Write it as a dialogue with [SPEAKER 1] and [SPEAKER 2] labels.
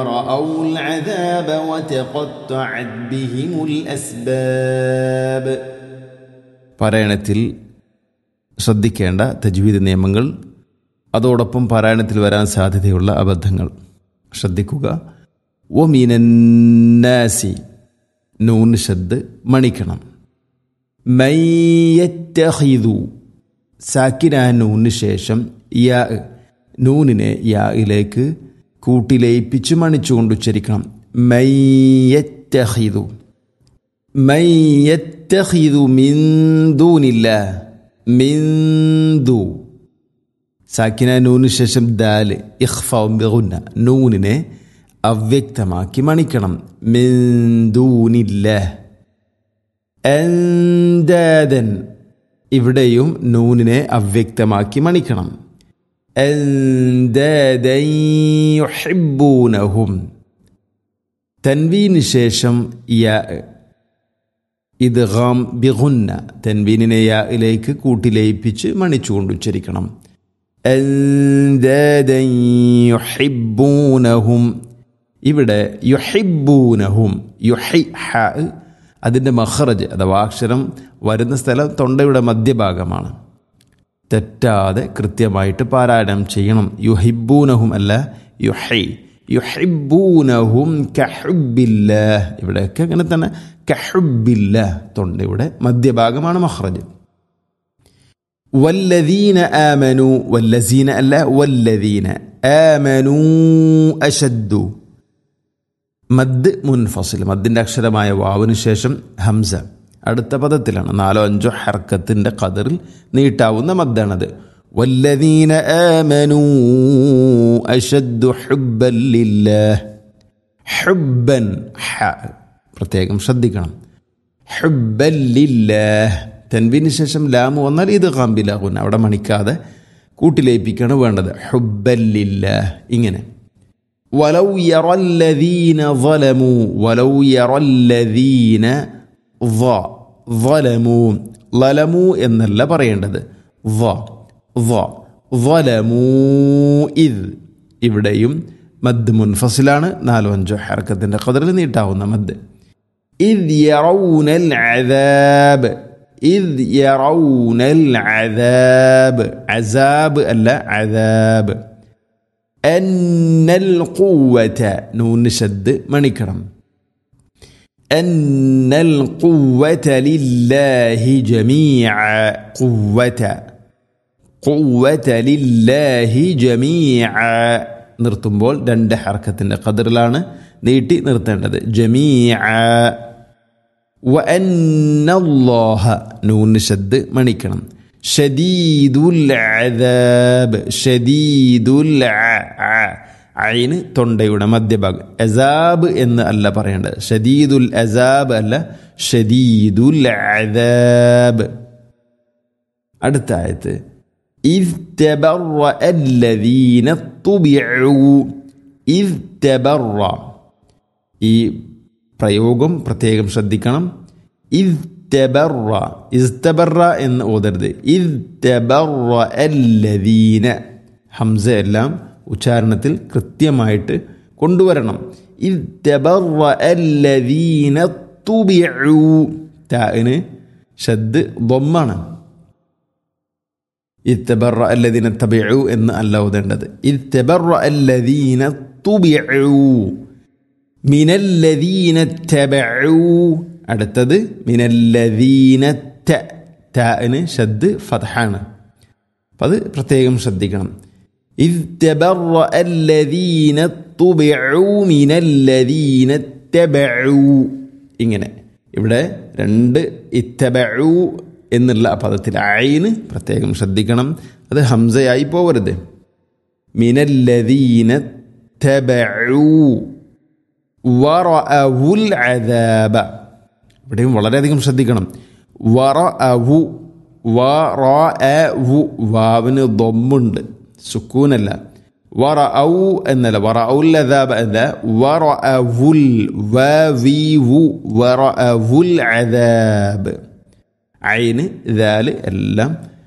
[SPEAKER 1] رأوا العذاب وتقطعت بهم الأسباب
[SPEAKER 2] പാരായണത്തിൽ ശ്രദ്ധിക്കേണ്ട തജ്വീദ് നിയമങ്ങൾ അതോടൊപ്പം പാരായണത്തിൽ വരാൻ സാധ്യതയുള്ള അബദ്ധങ്ങൾ ശ്രദ്ധിക്കുക ഒ മീനന്നാസി നൂൻ ഷദ് മണിക്കണം മയ്യറ്റഹിദു സാക്കിന നൂന് ശേഷം യാ നൂനിനെ യായിലേക്ക് കൂട്ടിലയിപ്പിച്ച് മണിച്ചുകൊണ്ട് ഉച്ചരിക്കണം മയ്യറ്റഹിദു മയ്യറ്റഹിദു മിന്ദൂനില്ല മിന്ദു സാക്കിന നൂന് ശേഷം ദാല് ഇഖ്ഫുന്ന നൂനിനെ അവ്യക്തമാക്കി മണിക്കണം മിന്ദൂനില്ല എന്തൻ ഇവിടെയും നൂനിനെ അവ്യക്തമാക്കി മണിക്കണം എന്തൻ യുഹിബ്ബൂനഹും തൻവീന് ശേഷം യ ഇദ്ഗാം ബിഗുന്ന തൻവീനിനെ യായിലേക്ക് കൂട്ടിലയിപ്പിച്ച് മണിച്ചുകൊണ്ട് ഉച്ചരിക്കണം എന്തൻ യുഹിബ്ബൂനഹും ഇവിടെ യുഹിബ്ബൂനഹും യുഹി ഹ അതിൻ്റെ മഹ്റജ് അഥവാ അക്ഷരം വരുന്ന സ്ഥലം തൊണ്ടയുടെ മധ്യഭാഗമാണ് തെറ്റാതെ കൃത്യമായിട്ട് പാരായണം ചെയ്യണം യുഹിബൂനഹും അല്ല യുഹൈ യുഹിബൂനഹും കഹുബില്ല ഇവിടെയൊക്കെ അങ്ങനെ തന്നെ കഹുബില്ല തൊണ്ടയുടെ മധ്യഭാഗമാണ് മഹ്റജ് വല്ലദീന ആമനു വല്ലസീന അല്ല വല്ലദീന ആമനു അശദ്ദു മദ് മുൻഫസിൽ മദ്ദിൻ്റെ അക്ഷരമായ വാവിന് ശേഷം ഹംസ അടുത്ത പദത്തിലാണ് നാലോ അഞ്ചോ ഹർക്കത്തിൻ്റെ കതറിൽ നീട്ടാവുന്ന മദ്ദാണത് വല്ലദീന ആമനു അശദ്ദു ഹുബ്ബൻ ലില്ലാഹ് ഹുബ്ബൻ ഹ പ്രത്യേകം ശ്രദ്ധിക്കണം ഹുബ്ബൻ ലില്ലാഹ് തെൻവിന് ശേഷം ലാമു വന്നാൽ ഇത് കാമ്പിലാകുന്ന അവിടെ മണിക്കാതെ കൂട്ടിലേപ്പിക്കാണ് വേണ്ടത് ഹുബ്ബൻ ലില്ലാഹ് ഇങ്ങനെ ولو يرى الذين ظلموا ولو يرى الذين ظ ظلموا ظلموا എന്നല്ല പറയേണ്ടത് ظ ظ ظلموا إذ ഇവിടെയും മദ് മുൻഫസിലാണ് നാലോ അഞ്ചോ ഹർക്കത്തിൻ്റെ കതിറിൽ നീട്ടാവുന്ന മദ് إذ يرون العذاب إذ يرون العذاب عذاب അല്ല عذاب أن القوة نون شد منكرم أن القوة لله جميعا قوة قوة لله جميعا നിർത്തുമ്പോൾ രണ്ട് ഹർക്കത്തിൻ്റെ കതിറിലാണ് നീട്ടി നിർത്തേണ്ടത് ജമീഅ വ അന്നല്ലാഹ നൂന് ശദ് മണിക്കണം ഷദീദുൽ അദാബ് ഷദീദുൽ ഐന് തൊണ്ടയുടെ മധ്യഭാഗം അസാബ് എന്ന് അല്ല പറയേണ്ടത് ഷദീദുൽ അസാബ് അല്ല ഷദീദുൽ അദാബ് അടുത്ത ആയത്ത് إذ تبرأ الذين طبعوا إذ تبرأ ഈ പ്രയോഗം പ്രത്യേകം ശ്രദ്ധിക്കണം إذ تبر ഇസ്തബറ എന്ന് ഓതരുത് ഇദ് തബറ അല്ലദീന ഹംസ എല്ലാം ഉച്ചാരണത്തിൽ കൃത്യമായിട്ട് കൊണ്ടുവരണം ഇദ് തബറ അല്ലദീന തുബിഉ താന് ഷദ് ദൊമ്മാണ് ഇത്തബറ അല്ലദീന തബിഉ എന്ന് അല്ല ഓതേണ്ടത് ഇത്തബറ അല്ലദീന തുബിഉ മിനല്ലദീന തബഉ അടുത്തത് മിനല്ലദീന ന് ഷദ് ഫതഹാണ് അപ്പം അത് പ്രത്യേകം ശ്രദ്ധിക്കണം إذ تبرأ الذين طبعوا من الذين اتبعوا ഇങ്ങനെ ഇവിടെ രണ്ട് ഇത്തബഉ എന്നുള്ള പദത്തിൽ അയിന് പ്രത്യേകം ശ്രദ്ധിക്കണം അത് ഹംസയായി പോവരുത് മിനല്ലദീന തബഉ വറഅവുൽ അദാബ ഇവിടെയും വളരെയധികം ശ്രദ്ധിക്കണം വറ അവു വറ വു വാവിന് ദൊമ്മുണ്ട് സുക്കൂനല്ല വറ ഔ എന്നല്ല വറ ഔൽ അദാബ് അല്ല വറ അവുൽ വ വി വു വറ അവുൽ അദാബ് ഐന് ദാല് എല്ലാം